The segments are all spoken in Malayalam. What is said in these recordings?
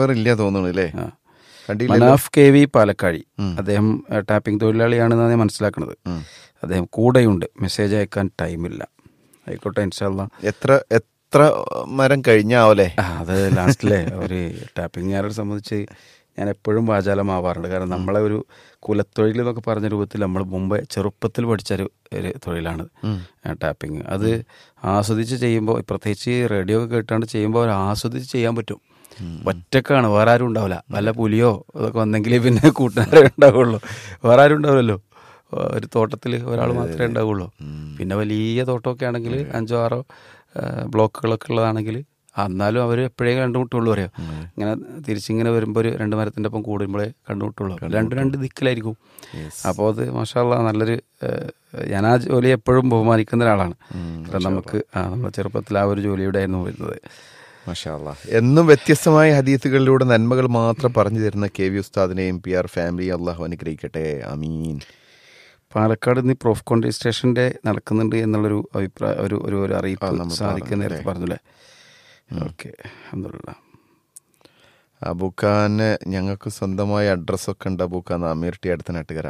അൻവർ ഇല്ല തോന്നുന്നു അല്ലേ ആ. കണ്ടില്ല മനാഫ് കെ വി പാലക്കാഴി അദ്ദേഹം ഏഹ്, ടാപ്പിംഗ് തൊഴിലാളിയാണെന്നാണ് ഞാൻ മനസ്സിലാക്കുന്നത് അദ്ദേഹം കൂടെയുണ്ട് മെസ്സേജ് അയക്കാൻ ടൈമില്ല ആയിക്കോട്ടെ ഇൻഷാല്ല എത്ര എത്ര മരം കഴിഞ്ഞാവല്ലേ അത് ലാസ്റ്റിലെ ഒരു ടാപ്പിംഗുകാരെ സംബന്ധിച്ച് ഞാൻ എപ്പോഴും വാചാലമാവാറുണ്ട് കാരണം നമ്മളെ ഒരു കുലത്തൊഴിൽ എന്നൊക്കെ പറഞ്ഞ രൂപത്തിൽ നമ്മൾ മുമ്പേ ചെറുപ്പത്തിൽ പഠിച്ചൊരു ഒരു തൊഴിലാണ് ടാപ്പിംഗ് അത് ആസ്വദിച്ച് ചെയ്യുമ്പോൾ പ്രത്യേകിച്ച് റേഡിയോ ഒക്കെ കേട്ടാണ്ട് ചെയ്യുമ്പോൾ അവർ ആസ്വദിച്ച് ചെയ്യാൻ പറ്റും ഒറ്റക്കാണ് വേറെ ആരും ഉണ്ടാവില്ല വല്ല പുലിയോ അതൊക്കെ വന്നെങ്കിലേ പിന്നെ കൂട്ടുകാരെ ഉണ്ടാവുള്ളൂ വേറെ ആരും ഉണ്ടാവില്ലല്ലോ ഒരു തോട്ടത്തിൽ ഒരാൾ മാത്രമേ ഉണ്ടാവുള്ളൂ പിന്നെ വലിയ തോട്ടമൊക്കെ ആണെങ്കിൽ അഞ്ചോ ആറോ ആ, ബ്ലോക്കുകളൊക്കെ ഉള്ളതാണെങ്കിൽ എന്നാലും അവർ എപ്പോഴേ കണ്ടുമുട്ടുള്ളൂ പറയാം ഇങ്ങനെ തിരിച്ചിങ്ങനെ വരുമ്പോൾ ഒരു രണ്ട് മരത്തിൻ്റെ ഒപ്പം കൂടുമ്പോഴേ കണ്ടുമുട്ടുള്ളൂ രണ്ട് രണ്ട് ദിക്കിലായിരിക്കും അപ്പോൾ അത് മാഷാല്ല നല്ലൊരു ആ, ഞാൻ ആ ജോലി എപ്പോഴും ബഹുമാനിക്കുന്ന ഒരാളാണ് കാരണം നമുക്ക് ആ നമ്മുടെ ചെറുപ്പത്തിൽ ആ ഒരു ജോലിയുടെ ആയിരുന്നു വരുന്നത് മഷാല്ല എന്നും വ്യത്യസ്തമായ ഹദീത്തുകളിലൂടെ നന്മകൾ മാത്രം പറഞ്ഞു തരുന്ന കെ വി ഉസ്താദിനെയും പി ആർ ഫാമിലി അള്ളാഹു അനുഗ്രഹിക്കട്ടെ അമീൻ പാലക്കാട് ഇന്ന് പ്രോഫ് കോൺട്രസ്റ്റേഷൻ്റെ നടക്കുന്നുണ്ട് എന്നുള്ളൊരു അഭിപ്രായ ഒരു ഒരു ഒരു അറിയിപ്പ് നമ്മൾ സാധിക്കുന്ന നേരത്തെ പറഞ്ഞല്ലേ ഓക്കെ അബ്ദുള്ള അബൂഖാന് ഞങ്ങൾക്ക് സ്വന്തമായ അഡ്രസ്സൊക്കെ ഉണ്ട് അബൂഖാൻ അമീർ ടി അടുത്ത നാട്ടുകാര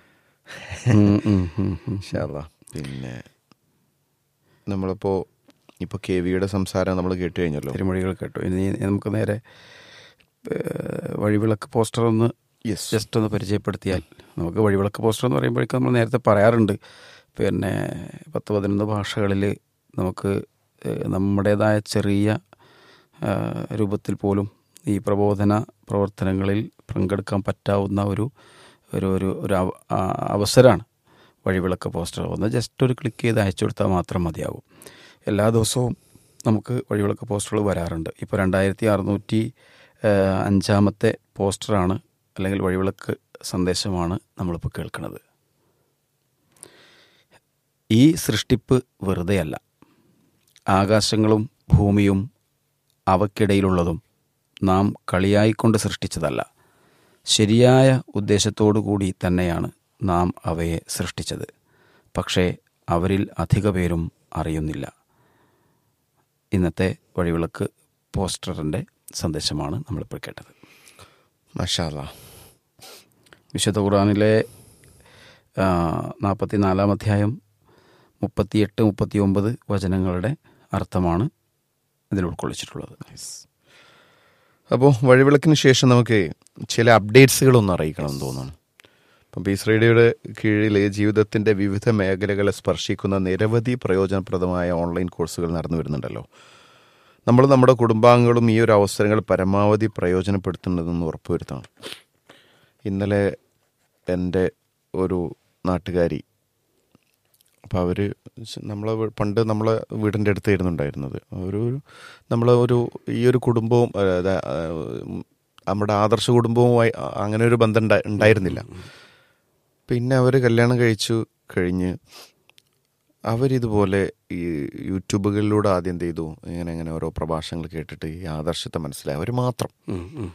ഇൻഷാല്ലാ പിന്നെ നമ്മളിപ്പോൾ ഇപ്പോൾ കെ വിയുടെ സംസാരം നമ്മൾ കേട്ട് കഴിഞ്ഞല്ലോ തിരുമൊഴികൾ കേട്ടു ഇനി നമുക്ക് നേരെ ഏഹ്, വഴിവിളക്ക് പോസ്റ്റർ ഒന്ന് യെസ് ജസ്റ്റ് ഒന്ന് പരിചയപ്പെടുത്തിയാൽ നമുക്ക് വഴിവിളക്ക് പോസ്റ്റർ എന്ന് പറയുമ്പോഴേക്കും നമ്മൾ നേരത്തെ പറയാറുണ്ട് പിന്നെ പത്ത് പതിനൊന്ന് ഭാഷകളിൽ നമുക്ക് ഏഹ്, നമ്മുടേതായ ചെറിയ ഏഹ്, രൂപത്തിൽ പോലും ഈ പ്രബോധന പ്രവർത്തനങ്ങളിൽ പങ്കെടുക്കാൻ പറ്റാവുന്ന ഒരു ഒരു ഒരു ഒരു അവ- ആ- അവസരമാണ് വഴിവിളക്ക് പോസ്റ്റർ ഒന്ന് ജസ്റ്റ് ഒരു ക്ലിക്ക് ചെയ്ത് അയച്ചു കൊടുത്താൽ മാത്രം മതിയാകും എല്ലാ ദിവസവും നമുക്ക് വഴിവിളക്ക് പോസ്റ്ററുകൾ വരാറുണ്ട് ഇപ്പോൾ രണ്ടായിരത്തി അറുന്നൂറ്റി ഏഹ്, അഞ്ചാമത്തെ പോസ്റ്ററാണ് അല്ലെങ്കിൽ വഴിവിളക്ക് സന്ദേശമാണ് നമ്മളിപ്പോൾ കേൾക്കുന്നത് ഈ സൃഷ്ടിപ്പ് വെറുതെയല്ല ആകാശങ്ങളും ഭൂമിയും അവയ്ക്കിടയിലുള്ളതും നാം കളിയായിക്കൊണ്ട് സൃഷ്ടിച്ചതല്ല ശരിയായ ഉദ്ദേശത്തോടു കൂടി തന്നെയാണ് നാം അവയെ സൃഷ്ടിച്ചത് പക്ഷേ അവരിൽ അധിക പേരും അറിയുന്നില്ല ഇന്നത്തെ വഴിവിളക്ക് പോസ്റ്ററിൻ്റെ സന്ദേശമാണ് നമ്മളിപ്പോൾ കേട്ടത് മഷാല്ല വിശുദ്ധ ഖുർആാനിലെ നാൽപ്പത്തി നാലാം അധ്യായം മുപ്പത്തിയെട്ട് മുപ്പത്തി ഒമ്പത് വചനങ്ങളുടെ അർത്ഥമാണ് ഇതിൽ ഉൾക്കൊള്ളിച്ചിട്ടുള്ളത് അപ്പോൾ വഴിവിളക്കിന് ശേഷം നമുക്ക് ചില അപ്ഡേറ്റ്സുകളൊന്ന് അറിയിക്കണം എന്ന് തോന്നുന്നു ഇപ്പം പീസ് റേഡിയോയുടെ കീഴിൽ ജീവിതത്തിൻ്റെ വിവിധ മേഖലകളെ സ്പർശിക്കുന്ന നിരവധി പ്രയോജനപ്രദമായ ഓൺലൈൻ കോഴ്സുകൾ നടന്നു വരുന്നുണ്ടല്ലോ നമ്മൾ നമ്മുടെ കുടുംബാംഗങ്ങളും ഈ ഒരു അവസരങ്ങൾ പരമാവധി പ്രയോജനപ്പെടുത്തുന്നതെന്ന് ഉറപ്പുവരുത്തണം ഇന്നലെ എൻ്റെ ഒരു നാട്ടുകാരി അപ്പോൾ അവർ നമ്മളെ വീ- പണ്ട് നമ്മളെ വീടിൻ്റെ അടുത്തായിരുന്നു ഉണ്ടായിരുന്നത് ഒരു നമ്മളെ ഒരു ഈ ഒരു കുടുംബവും അതായത് ആ, ഉം, നമ്മുടെ ആദർശ കുടുംബവുമായി അ- അങ്ങനെ ഒരു ബന്ധം ഉണ്ടാ- ഉണ്ടായിരുന്നില്ല പിന്നെ അവർ കല്യാണം കഴിച്ചു കഴിഞ്ഞ് അവരിതുപോലെ ഈ യൂട്യൂബുകളിലൂടെ ആദ്യം എന്ത് ചെയ്തു ഇങ്ങനെ ഇങ്ങനെ ഓരോ പ്രഭാഷണങ്ങൾ കേട്ടിട്ട് ഈ ആദർശത്തെ മനസ്സിലായി അവർ മാത്രം ഉം, ഉം.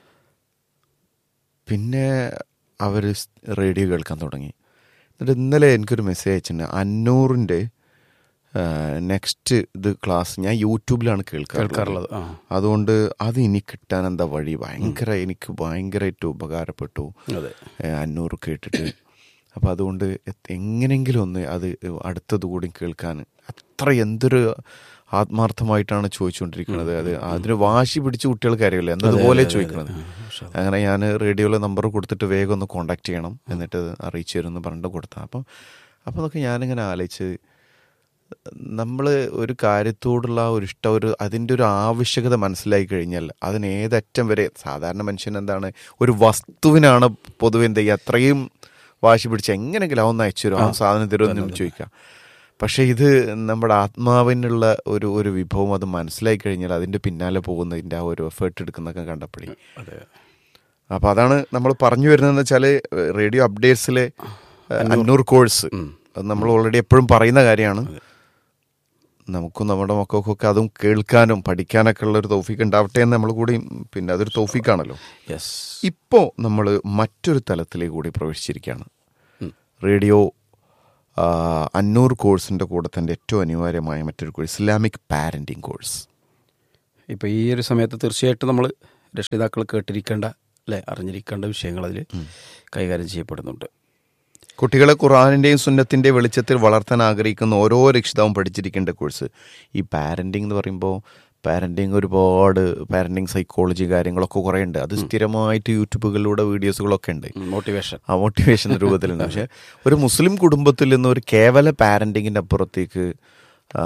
പിന്നെ അവർ റേഡിയോ കേൾക്കാൻ തുടങ്ങി എന്നിട്ട് ഇന്നലെ എനിക്കൊരു മെസ്സേജ് അയച്ചിട്ടുണ്ട് അന്നൂറിൻ്റെ നെക്സ്റ്റ് ഇത് ക്ലാസ് ഞാൻ യൂട്യൂബിലാണ് കേൾക്കാറുള്ളത് കേൾക്കാറുള്ളത് ആ അതുകൊണ്ട് അത് ഇനി കിട്ടാൻ എന്താ വഴി ഭയങ്കര എനിക്ക് ഭയങ്കരമായിട്ട് ഉപകാരപ്പെട്ടു അതെ ഏ, അന്നൂറ് കേട്ടിട്ട് അപ്പം അതുകൊണ്ട് എ- എങ്ങനെങ്കിലും ഒന്ന് അത് അടുത്തത് കൂടി കേൾക്കാൻ അത്ര എന്തൊരു ആത്മാർത്ഥമായിട്ടാണ് ചോദിച്ചുകൊണ്ടിരിക്കുന്നത് അത് അതിന് വാശി പിടിച്ച് കുട്ടികൾക്ക് അറിയില്ല എന്നതുപോലെ ചോദിക്കുന്നത് അങ്ങനെ ഞാൻ റേഡിയോയിലെ നമ്പർ കൊടുത്തിട്ട് വേഗം ഒന്ന് കോണ്ടാക്ട് ചെയ്യണം എന്നിട്ട് അത് അറിയിച്ചു തരും എന്ന് പറഞ്ഞിട്ട് കൊടുത്താൽ അപ്പം അപ്പം അതൊക്കെ ഞാനിങ്ങനെ ആലോചിച്ച് നമ്മൾ ഒരു കാര്യത്തോടുള്ള ഒരു ഇഷ്ടം ഒരു അതിൻ്റെ ഒരു ആവശ്യകത മനസ്സിലാക്കി കഴിഞ്ഞാൽ അതിന് ഏതറ്റം വരെ സാധാരണ മനുഷ്യൻ എന്താണ് ഒരു വസ്തുവിനാണ് പൊതുവെ എന്ത് ചെയ്യുക അത്രയും വാശി പിടിച്ച് എങ്ങനെയെങ്കിലും അവന്ന് അയച്ചു തരും ആ സാധനം തരുമെന്ന് ചോദിക്കാം പക്ഷേ ഇത് നമ്മുടെ ആത്മാവിനുള്ള ഒരു ഒരു വിഭവം അത് മനസ്സിലാക്കി കഴിഞ്ഞാൽ അതിൻ്റെ പിന്നാലെ പോകുന്നതിൻ്റെ ആ ഒരു എഫേർട്ട് എടുക്കുന്നതൊക്കെ കണ്ടപ്പോഴേ അതെ അപ്പോൾ അതാണ് നമ്മൾ പറഞ്ഞു വരുന്നതെന്ന് വെച്ചാൽ റേഡിയോ അപ്ഡേറ്റ്സിലെ അന്നൂർ കോഴ്സ് അത് നമ്മൾ ഓൾറെഡി എപ്പോഴും പറയുന്ന കാര്യമാണ് നമുക്കും നമ്മുടെ മക്കൾക്കൊക്കെ അതും കേൾക്കാനും പഠിക്കാനൊക്കെ ഉള്ള ഒരു തൗഫീക്ക് ഉണ്ടാവട്ടെ എന്ന് നമ്മൾ കൂടി പിന്നെ അതൊരു തൗഫീക്കാണല്ലോ യെസ് ഇപ്പോൾ നമ്മൾ മറ്റൊരു തലത്തിലേക്ക് കൂടി പ്രവേശിച്ചിരിക്കുകയാണ് റേഡിയോ ആ, അന്നൂർ കോഴ്സിൻ്റെ കൂടെ തന്നെ ഏറ്റവും അനിവാര്യമായ മറ്റൊരു കോഴ്സ് ഇസ്ലാമിക് പാരൻറ്റിങ് കോഴ്സ് ഇപ്പോൾ ഈ ഒരു സമയത്ത് തീർച്ചയായിട്ടും നമ്മൾ രക്ഷിതാക്കൾ കേട്ടിരിക്കേണ്ട അല്ലെ അറിഞ്ഞിരിക്കേണ്ട വിഷയങ്ങൾ അതിൽ കൈകാര്യം ചെയ്യപ്പെടുന്നുണ്ട് കുട്ടികളെ ഖുറാനിന്റെയും സുന്നത്തിന്റെയും വെളിച്ചത്തിൽ വളർത്താൻ ആഗ്രഹിക്കുന്ന ഓരോ രക്ഷിതാവും പഠിച്ചിരിക്കേണ്ട കോഴ്സ് ഈ പാരന്റിംഗ് എന്ന് പറയുമ്പോൾ പാരന്റിങ് ഒരുപാട് പാരന്റിങ് സൈക്കോളജി കാര്യങ്ങളൊക്കെ കുറേ ഉണ്ട് അത് സ്ഥിരമായിട്ട് യൂട്യൂബുകളിലൂടെ വീഡിയോസുകളൊക്കെ ഉണ്ട് മോട്ടിവേഷൻ ആ മോട്ടിവേഷൻ രൂപത്തിലുണ്ട് പക്ഷെ ഒരു മുസ്ലിം കുടുംബത്തിൽ നിന്ന് ഒരു കേവല പാരന്റിങ്ങിൻ്റെ അപ്പുറത്തേക്ക് ആ,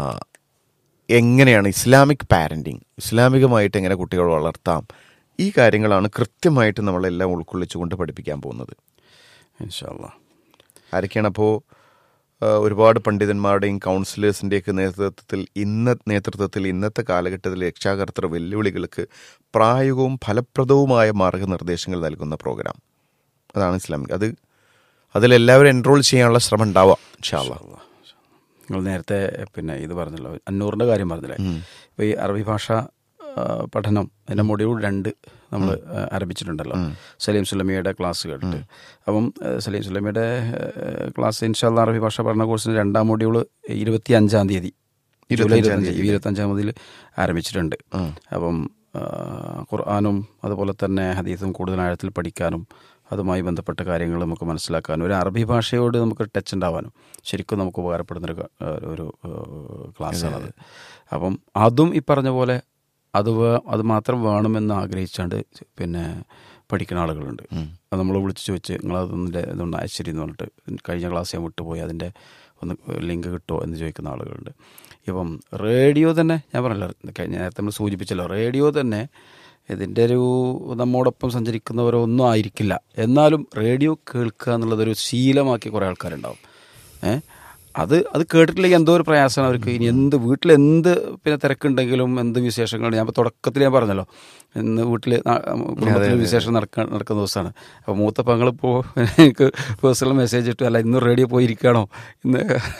എങ്ങനെയാണ് ഇസ്ലാമിക് പാരന്റിങ് ഇസ്ലാമികമായിട്ട് എങ്ങനെ കുട്ടികളെ വളർത്താം ഈ കാര്യങ്ങളാണ് കൃത്യമായിട്ട് നമ്മളെല്ലാം ഉൾക്കൊള്ളിച്ചുകൊണ്ട് പഠിപ്പിക്കാൻ പോകുന്നത് ഇൻഷാല്ലാ ആരൊക്കെയാണ് അപ്പോൾ ഒരുപാട് പണ്ഡിതന്മാരുടെയും കൗൺസിലേഴ്സിൻ്റെയൊക്കെ നേതൃത്വത്തിൽ ഇന്ന നേതൃത്വത്തിൽ ഇന്നത്തെ കാലഘട്ടത്തിൽ രക്ഷാകർത്തൃ വെല്ലുവിളികൾക്ക് പ്രായോഗികവും ഫലപ്രദവുമായ മാർഗനിർദ്ദേശങ്ങൾ നൽകുന്ന പ്രോഗ്രാം അതാണ് ഇസ്ലാമിക് അത് അതിലെല്ലാവരും എൻറോൾ ചെയ്യാനുള്ള ശ്രമം ഉണ്ടാവാം ഇൻഷാല്ലാ നിങ്ങൾ നേരത്തെ പിന്നെ ഇത് പറഞ്ഞല്ലോ അന്നൂറിൻ്റെ കാര്യം പറഞ്ഞില്ലേ ഇപ്പോൾ ഈ അറബി ഭാഷ ആ, പഠനം അതിൻ്റെ മൊഡ്യൂൾ രണ്ട് നമ്മൾ ആരംഭിച്ചിട്ടുണ്ടല്ലോ സലീം സുലമിയുടെ ക്ലാസ് കേട്ടിട്ട് അപ്പം ആ, സലീം സുലമിയുടെ ആ, ക്ലാസ് ഇൻഷാല്ല അറബി ഭാഷ പഠന കോഴ്സിന് രണ്ടാം മൊഡ്യൂൾ ഇരുപത്തി അഞ്ചാം തീയതി ജൂലൈ ഇരുപത്തഞ്ച് ഇരുപത്തഞ്ചാം തീയതി ആരംഭിച്ചിട്ടുണ്ട് അപ്പം ആ, ഖുർആാനും അതുപോലെ തന്നെ ഹദീസും കൂടുതൽ ആഴത്തിൽ പഠിക്കാനും അതുമായി ബന്ധപ്പെട്ട കാര്യങ്ങൾ നമുക്ക് മനസ്സിലാക്കാനും ഒരു അറബി ഭാഷയോട് നമുക്ക് ടച്ച് ഉണ്ടാവാനും ശരിക്കും നമുക്ക് ഉപകാരപ്പെടുന്നൊരു ക- ഒരു ക്ലാസ്സാണത് അപ്പം അതും ഈ പറഞ്ഞ പോലെ അത് വേ- അത് മാത്രം വേണമെന്ന് ആഗ്രഹിച്ചാണ്ട് പിന്നെ പഠിക്കുന്ന ആളുകളുണ്ട് അത് നമ്മൾ വിളിച്ച് ചോദിച്ച് നിങ്ങളതൊന്നിൻ്റെ ഇതൊന്ന് അയച്ചിരി എന്ന് പറഞ്ഞിട്ട് കഴിഞ്ഞ ക്ലാസ് ഞാൻ വിട്ടുപോയി അതിൻ്റെ ഒന്ന് ലിങ്ക് കിട്ടുമോ എന്ന് ചോദിക്കുന്ന ആളുകളുണ്ട് ഇപ്പം റേഡിയോ തന്നെ ഞാൻ പറഞ്ഞല്ലോ കഴിഞ്ഞ നേരത്തെ നമ്മൾ സൂചിപ്പിച്ചല്ലോ റേഡിയോ തന്നെ ഇതിൻ്റെ ഒരു നമ്മോടൊപ്പം സഞ്ചരിക്കുന്നവരോ ഒന്നും ആയിരിക്കില്ല എന്നാലും റേഡിയോ കേൾക്കുക എന്നുള്ളതൊരു ശീലമാക്കി കുറേ ആൾക്കാരുണ്ടാവും ഏഹ് അത് അത് കേട്ടിട്ടില്ലെങ്കിൽ എന്തോ ഒരു പ്രയാസമാണ് അവർക്ക് ഇനി എന്ത് വീട്ടിൽ എന്ത് പിന്നെ തിരക്കുണ്ടെങ്കിലും എന്ത് വിശേഷങ്ങളുണ്ട് ഞാൻ ഇപ്പോൾ തുടക്കത്തിൽ ഞാൻ പറഞ്ഞല്ലോ ഇന്ന് വീട്ടിൽ കുടുംബത്തിൽ വിശേഷം നടക്ക നടക്കുന്ന ദിവസമാണ് അപ്പോൾ മൂത്ത പങ്ങളിപ്പോൾ എനിക്ക് പേഴ്സണൽ മെസ്സേജ് ഇട്ടു അല്ല ഇന്ന് റേഡിയോ പോയിരിക്കുകയാണോ ഇന്ന്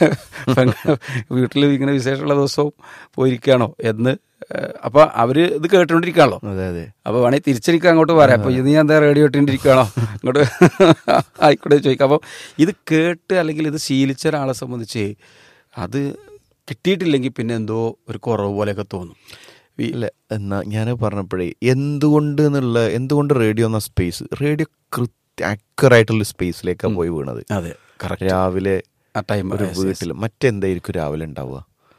വീട്ടിൽ ഇങ്ങനെ വിശേഷമുള്ള ദിവസവും പോയിരിക്കുകയാണോ എന്ന് അപ്പോൾ അവർ ഇത് കേട്ടുകൊണ്ടിരിക്കുകയാണല്ലോ അതെ അതെ അപ്പോൾ വേണമെങ്കിൽ തിരിച്ചെനിക്ക് അങ്ങോട്ട് പറയാം അപ്പോൾ ഇത് ഞാൻ എന്താ റേഡിയോ ഇട്ടിരിക്കുകയാണോ അങ്ങോട്ട് ആയിക്കോട്ടെ ചോദിക്കാം അപ്പോൾ ഇത് കേട്ട് അല്ലെങ്കിൽ ഇത് ശീലിച്ച ഒരാളെ സംബന്ധിച്ച് അത് കിട്ടിയിട്ടില്ലെങ്കിൽ പിന്നെ എന്തോ ഒരു കുറവ് പോലെയൊക്കെ തോന്നും ഈ ഇല്ല എന്നാ ഞാൻ പറഞ്ഞപ്പോഴേ എന്തുകൊണ്ട് എന്നുള്ള എന്തുകൊണ്ട് റേഡിയോ എന്ന സ്പേസ് റേഡിയോ കൃത്യ ആക്യുറായിട്ടുള്ള സ്പേസിലേക്കാണ് പോയി വീണത് അതെ കറക്റ്റ് രാവിലെ ആ ടൈം ഒരു വീട്ടിൽ മറ്റെന്തായിരിക്കും രാവിലെ ഉണ്ടാവുക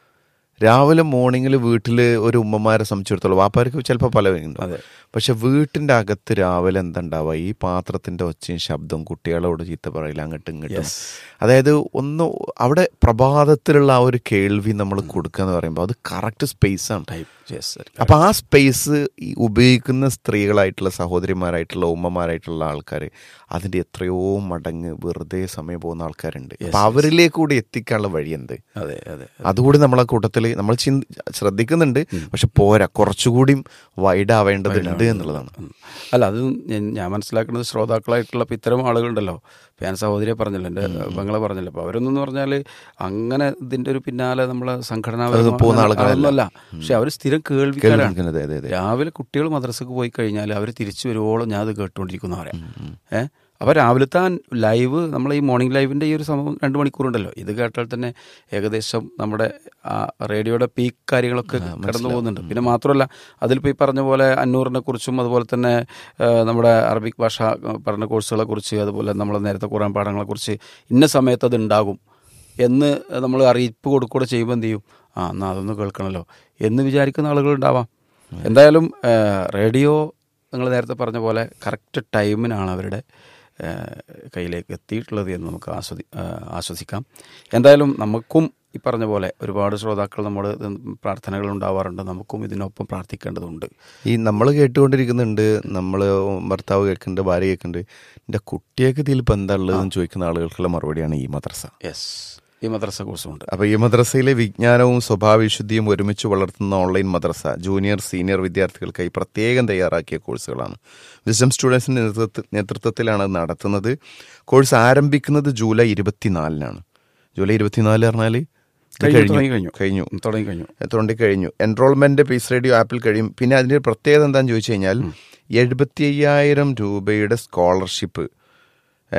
രാവിലെ മോർണിംഗിൽ വീട്ടിൽ ഒരു ഉമ്മമാരെ സംബന്ധിച്ചിടത്തോളം വാപ്പാർക്ക് ചിലപ്പോൾ പല ഉണ്ടാവും അതെ. പക്ഷെ വീട്ടിൻ്റെ അകത്ത് രാവിലെ എന്താ ഉണ്ടാവുക ഈ പാത്രത്തിൻ്റെ ഒച്ചയും ശബ്ദവും കുട്ടികളോട് ചീത്ത പറയില്ല അങ്ങോട്ടും ഇങ്ങോട്ടും Yes. അതായത് ഒന്ന് അവിടെ പ്രഭാതത്തിലുള്ള ആ ഒരു കേൾവി നമ്മൾ കൊടുക്കുക എന്ന് പറയുമ്പോൾ അത് കറക്റ്റ് സ്പേസാണ് ടൈം യെസ് അപ്പൊ ആ സ്പേസ് ഈ ഉപയോഗിക്കുന്ന സ്ത്രീകളായിട്ടുള്ള സഹോദരിമാരായിട്ടുള്ള ഉമ്മമാരായിട്ടുള്ള ആൾക്കാർ അതിന്റെ എത്രയോ മടങ്ങ് വെറുതെ സമയം പോകുന്ന ആൾക്കാരുണ്ട് അപ്പൊ അവരിലേക്ക് കൂടി എത്തിക്കാനുള്ള വഴി എന്ത് അതെ അതെ അതുകൂടി നമ്മളെ കൂട്ടത്തിൽ നമ്മൾ ചിന്തി ശ്രദ്ധിക്കുന്നുണ്ട് പക്ഷെ പോരാ കുറച്ചുകൂടിയും വൈഡ് ആവേണ്ടതുണ്ട് എന്നുള്ളതാണ് ഉം. അല്ല അത് ഞാൻ- ഞാൻ മനസ്സിലാക്കുന്നത് ശ്രോതാക്കളായിട്ടുള്ള ഇപ്പം ഇത്തരം ആളുകളുണ്ടല്ലോ ഇപ്പം ഞാൻ സഹോദരിയെ പറഞ്ഞല്ലോ എൻ്റെ പെങ്ങളെ പറഞ്ഞല്ലോ അപ്പോൾ അവരൊന്നും പറഞ്ഞാൽ അങ്ങനെ ഇതിൻ്റെ ഒരു പിന്നാലെ നമ്മളെ സംഘടനാ പോകുന്ന ആളുകളല്ല. അല്ല പക്ഷെ അവർ സ്ഥിരം കേൾവിക്കാരാണ് കേൾക്കുന്നത് അതെ അതെ രാവിലെ കുട്ടികൾ മദ്രസക്ക് പോയി കഴിഞ്ഞാൽ അവർ തിരിച്ചു വരുവോളം ഞാൻ അത് കേട്ടുകൊണ്ടിരിക്കുന്ന പറയാം ഏഹ് അപ്പോൾ രാവിലത്തെ ആ ലൈവ് നമ്മൾ ഈ മോർണിംഗ് ലൈവിൻ്റെ ഈ ഒരു സംഭവം രണ്ട് മണിക്കൂറുണ്ടല്ലോ ഇത് കേട്ടാൽ തന്നെ ഏകദേശം നമ്മുടെ ആ റേഡിയോയുടെ പീക്ക് കാര്യങ്ങളൊക്കെ കടന്നു പോകുന്നുണ്ട് പിന്നെ മാത്രമല്ല അതിലിപ്പോൾ ഈ പറഞ്ഞ പോലെ അന്നൂറിനെ കുറിച്ചും അതുപോലെ തന്നെ ആ, നമ്മുടെ അറബിക് ഭാഷ പഠന കോഴ്സുകളെ കുറിച്ച് അതുപോലെ നമ്മൾ നേരത്തെ ഖുറാൻ പാഠങ്ങളെക്കുറിച്ച് ഇന്ന സമയത്ത് അത് ഉണ്ടാകും എന്ന് നമ്മൾ അറിയിപ്പ് കൊടുക്കൂടെ ചെയ്യുമ്പോൾ എന്ത് ചെയ്യും ആ എന്നാൽ അതൊന്ന് കേൾക്കണമല്ലോ എന്ന് വിചാരിക്കുന്ന ആളുകളുണ്ടാവാം എന്തായാലും ആ, റേഡിയോ നിങ്ങൾ നേരത്തെ പറഞ്ഞ പോലെ കറക്റ്റ് ടൈമിനാണ് അവരുടെ ആ, കയ്യിലേക്ക് എത്തിയിട്ടുള്ളത് എന്ന് നമുക്ക് ആസ്വദി ആ, ആശ്വസിക്കാം എന്തായാലും നമുക്കും ഈ പറഞ്ഞ പോലെ ഒരുപാട് ശ്രോതാക്കൾ നമ്മുടെ പ്രാർത്ഥനകൾ ഉണ്ടാവാറുണ്ട് നമുക്കും ഇതിനൊപ്പം പ്രാർത്ഥിക്കേണ്ടതുണ്ട് ഈ നമ്മൾ കേട്ടുകൊണ്ടിരിക്കുന്നുണ്ട് നമ്മൾ ഭർത്താവ് കേൾക്കുന്നുണ്ട് ഭാര്യ കേൾക്കുന്നുണ്ട് എൻ്റെ കുട്ടിയൊക്കെ ഇതിൽ ഇപ്പം എന്താ ഉള്ളതെന്ന് ചോദിക്കുന്ന ആളുകൾക്കുള്ള മറുപടിയാണ് ഈ മദ്രസ യെസ് ഈ മദ്രസ കോഴ്സുമുണ്ട് അപ്പോൾ ഈ മദ്രസയിലെ വിജ്ഞാനവും സ്വഭാവവിശുദ്ധിയും ഒരുമിച്ച് വളർത്തുന്ന ഓൺലൈൻ മദ്രസ ജൂനിയർ സീനിയർ വിദ്യാർത്ഥികൾക്കായി പ്രത്യേകം തയ്യാറാക്കിയ കോഴ്സുകളാണ് വിസ്ഡം സ്റ്റുഡൻസിൻ്റെ നേതൃത്വ നേതൃത്വത്തിലാണ് ഇത് നടത്തുന്നത് കോഴ്സ് ആരംഭിക്കുന്നത് ജൂലൈ ഇരുപത്തിനാലിനാണ് ജൂലൈ ഇരുപത്തിനാല് പറഞ്ഞാൽ ഇത് കഴിഞ്ഞു, കഴിഞ്ഞു തുടങ്ങി കഴിഞ്ഞു. കഴിഞ്ഞു തുടങ്ങി കഴിഞ്ഞു തൊണ്ടി കഴിഞ്ഞു എൻറോൾമെന്റ് പീസ് റേഡിയോ ആപ്പിൽ കഴിയും പിന്നെ അതിന്റെ ഒരു പ്രത്യേകത എന്താണെന്ന് ചോദിച്ചു കഴിഞ്ഞാൽ എഴുപത്തി അയ്യായിരം രൂപയുടെ സ്കോളർഷിപ്പ്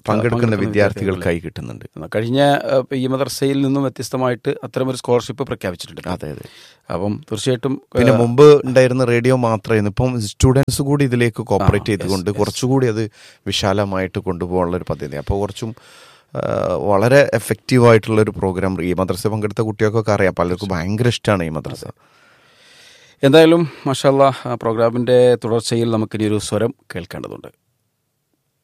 പങ്കെടുക്കുന്ന വിദ്യാർത്ഥികൾക്കായി കിട്ടുന്നുണ്ട് കഴിഞ്ഞ ഏഹ്, ഈ മദ്രസയിൽ നിന്നും വ്യത്യസ്തമായിട്ട് അത്തരമൊരു സ്കോളർഷിപ്പ് പ്രഖ്യാപിച്ചിട്ടുണ്ട് അതെ അതെ അപ്പം തീർച്ചയായിട്ടും പിന്നെ മുമ്പ് ഉണ്ടായിരുന്ന റേഡിയോ മാത്രമായിരുന്നു ഇപ്പം സ്റ്റുഡൻസ് കൂടി ഇതിലേക്ക് കോപ്പറേറ്റ് ചെയ്തുകൊണ്ട് കുറച്ചുകൂടി അത് വിശാലമായിട്ട് കൊണ്ടുപോകാനുള്ള ഒരു പദ്ധതി അപ്പോൾ കുറച്ചും ആ, വളരെ എഫക്റ്റീവ് ആയിട്ടുള്ള ഒരു പ്രോഗ്രാം ഈ മദ്രസ പങ്കെടുത്ത കുട്ടികൾക്കൊക്കെ അറിയാം പലർക്കും ഭയങ്കര ഇഷ്ടമാണ് ഈ മദ്രസ എന്തായാലും മഷാല്ല പ്രോഗ്രാമിൻ്റെ തുടർച്ചയിൽ നമുക്കിനി ഒരു സ്വരം കേൾക്കേണ്ടതുണ്ട്